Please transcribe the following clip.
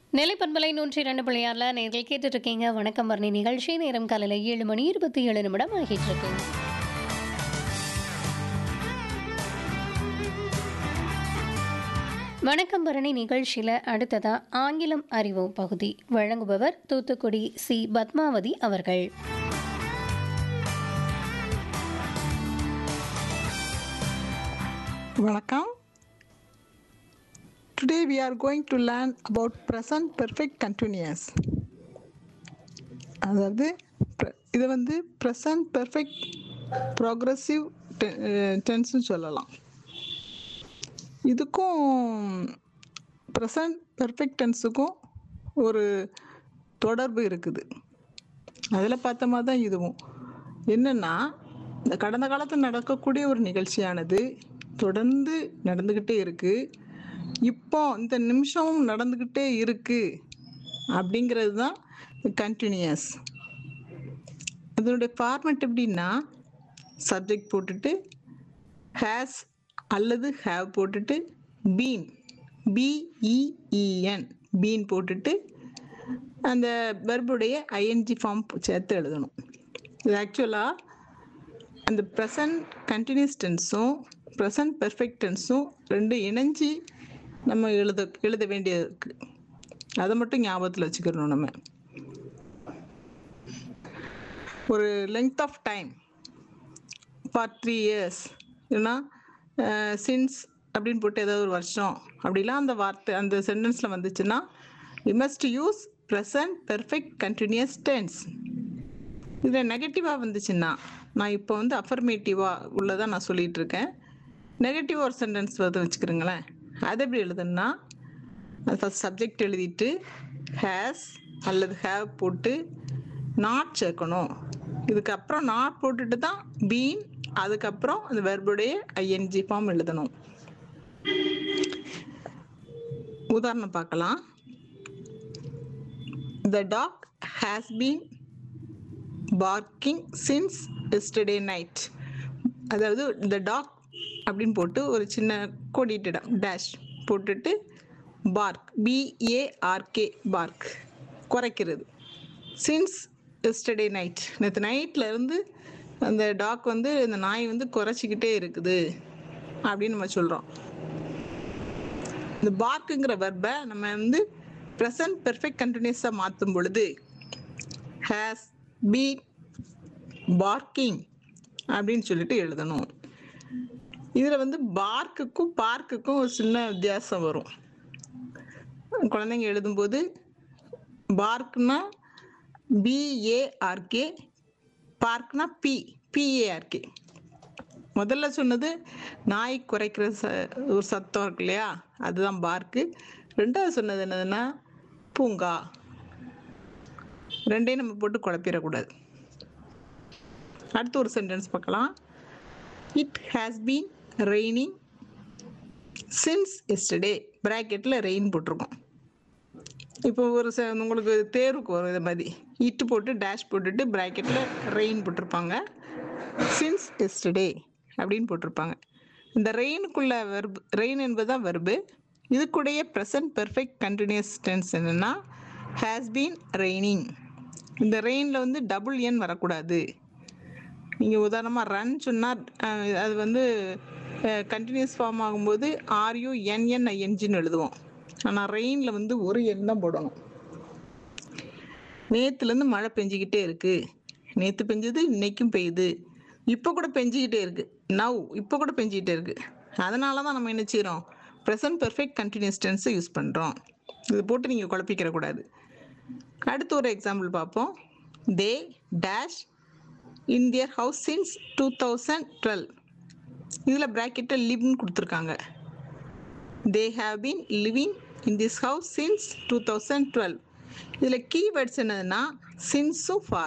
நெல்லை பண்பலை நூற்றி இரண்டு பிள்ளையாரில் நேர்கள் கேட்டுட்டு இருக்கீங்க வணக்கம் வர்ணி நிகழ்ச்சி நேரம் காலையில் ஏழு மணி இருபத்தி ஏழு நிமிடம் ஆகிட்டு இருக்கு வணக்கம் பரணி நிகழ்ச்சியில் அடுத்ததா ஆங்கிலம் அறிவோம் பகுதி வழங்குபவர் தூத்துக்குடி சி பத்மாவதி அவர்கள் வணக்கம் Today we are going to learn about present perfect continuous. அதாவது pre- இது வந்து present perfect progressive te- அஹ் tenseன்னு சொல்லலாம் இதுக்கும் present perfect tenseக்கும் ஒரு தொடர்பு இருக்குது அதில் பார்த்த மாதிரி தான் இதுவும் என்னன்னா இந்த கடந்த காலத்தில் நடக்கக்கூடிய ஒரு நிகழ்ச்சியானது தொடர்ந்து நடந்துக்கிட்டே இருக்கு இப்போ இந்த நிமிஷமும் நடந்துக்கிட்டே இருக்கு அப்படிங்கிறது தான் கண்டினியூஸ் அதனுடைய ஃபார்மேட் எப்படின்னா சப்ஜெக்ட் போட்டுட்டு ஹேஸ் அல்லது ஹேவ் போட்டுட்டு பீன் பிஇஇஎன் பீன் போட்டுட்டு அந்த வெர்புடைய ஐஎன்ஜி ஃபார்ம் சேர்த்து எழுதணும் இது ஆக்சுவலாக அந்த ப்ரெசன்ட் கண்டினியூஸ் டென்ஸும் ப்ரெசன்ட் பெர்ஃபெக்ட் டென்ஸும் ரெண்டும் இணைஞ்சி நம்ம எழுத எழுத வேண்டியது இருக்கு அதை மட்டும் ஞாபகத்தில் வச்சுக்கிறணும் நம்ம ஒரு length of time for three years இல்லைன்னா சின்ஸ் அப்படின்னு போட்டு ஏதாவது ஒரு வருஷம் அப்படிலாம் அந்த வார்த்தை அந்த சென்டென்ஸில் வந்துச்சுன்னா we must use present perfect continuous tense இதில் நெகட்டிவாக வந்துச்சுன்னா நான் இப்போ வந்து அஃபர்மேட்டிவாக உள்ளதை நான் சொல்லிட்டு இருக்கேன் நெகட்டிவ் ஒரு சென்டென்ஸ் வந்து வச்சுக்கிறீங்களேன் அது எப்படி எழுதுன்னா அது ஃபஸ்ட் சப்ஜெக்ட் எழுதிட்டு ஹேஸ் அல்லது ஹேவ் போட்டு நாட் சேர்க்கணும் இதுக்கப்புறம் நாட் போட்டுட்டு தான் பீன் அதுக்கப்புறம் அந்த வெர்புடைய ஐஎன்ஜி ஃபார்ம் எழுதணும் உதாரணம் பார்க்கலாம் the dog has been barking since yesterday night அதாவது இந்த டாக் அப்படின்னு போட்டு ஒரு சின்ன கோடிட்டு டேஷ் போட்டுட்டு பார்க் பிஏஆர்கே பார்க் குறைக்கிறது சின்ஸ் எஸ்டர்டே நைட் நேற்று நைட்டில் இருந்து அந்த டாக் வந்து இந்த நாய் வந்து குறைச்சிக்கிட்டே இருக்குது அப்படின்னு நம்ம சொல்கிறோம் இந்த பார்க்குங்கிற வெர்பை நம்ம வந்து ப்ரெசன்ட் பெர்ஃபெக்ட் கண்டினியூஸாக மாற்றும் பொழுது ஹேஸ் பீன் பார்க்கிங் அப்படின்னு சொல்லிட்டு எழுதணும் இதில் வந்து பார்க்குக்கும் பார்க்குக்கும் ஒரு சின்ன வித்தியாசம் வரும் குழந்தைங்க எழுதும்போது பார்க்னா பிஏஆர்கே பார்க்னா பி பிஏஆர்கே முதல்ல சொன்னது நாய் குறைக்கிற ச ஒரு சத்தம் இருக்கு இல்லையா அதுதான் பார்க்கு ரெண்டாவது சொன்னது என்னதுன்னா பூங்கா ரெண்டையும் நம்ம போட்டு குழப்பிடக்கூடாது அடுத்து ஒரு சென்டென்ஸ் பார்க்கலாம் it has been raining since yesterday ப்ராக்கெட்டில் ரெயின் போட்டிருக்கோம் இப்போ ஒரு ச உங்களுக்கு தேர்வுக்கு வரும் இதை மாதிரி இட்டு போட்டு டேஷ் போட்டுட்டு ப்ராக்கெட்டில் ரெயின் போட்டிருப்பாங்க சின்ஸ் எஸ்டர்டே அப்படின்னு போட்டிருப்பாங்க இந்த ரெயினுக்குள்ள வெர்பு ரெயின் என்பது தான் வெர்பு இதுக்குடைய ப்ரெசன்ட் பெர்ஃபெக்ட் கண்டினியூஸ் டென்ஸ் என்னென்னா ஹேஸ் பீன் ரெய்னிங் இந்த ரெயினில் வந்து டபுள் என் வரக்கூடாது நீங்கள் உதாரணமாக ரன் சொன்னால் அது வந்து கண்டினியூஸ் ஃபார்ம் ஆகும்போது ஆர்யூ என்என்ஐஎன்ஜின்னு எழுதுவோம் ஆனால் ரெயினில் வந்து ஒரு எண் தான் போடணும் நேற்றுலேருந்து மழை பெஞ்சிக்கிட்டே இருக்கு நேற்று பெஞ்சது இன்னைக்கும் பெய்யுது இப்போ கூட பெஞ்சிக்கிட்டே இருக்கு நவ் இப்போ கூட பெஞ்சிக்கிட்டே இருக்கு அதனால தான் நம்ம என்ன செய்கிறோம் ப்ரெசன்ட் பெர்ஃபெக்ட் கண்டினியூஸ் டென்ஸை யூஸ் பண்ணுறோம் இது போட்டு நீங்கள் குழப்பிக்கிற கூடாது அடுத்து ஒரு எக்ஸாம்பிள் பார்ப்போம் they dash in their house since two thousand twelve இதில் ப்ராக்கெட்டில் லிவ்னு கொடுத்துருக்காங்க they have been living in this house since two thousand twelve இதில் கீவேர்ட்ஸ் என்னதுன்னா சின்ஸும் ஃபார்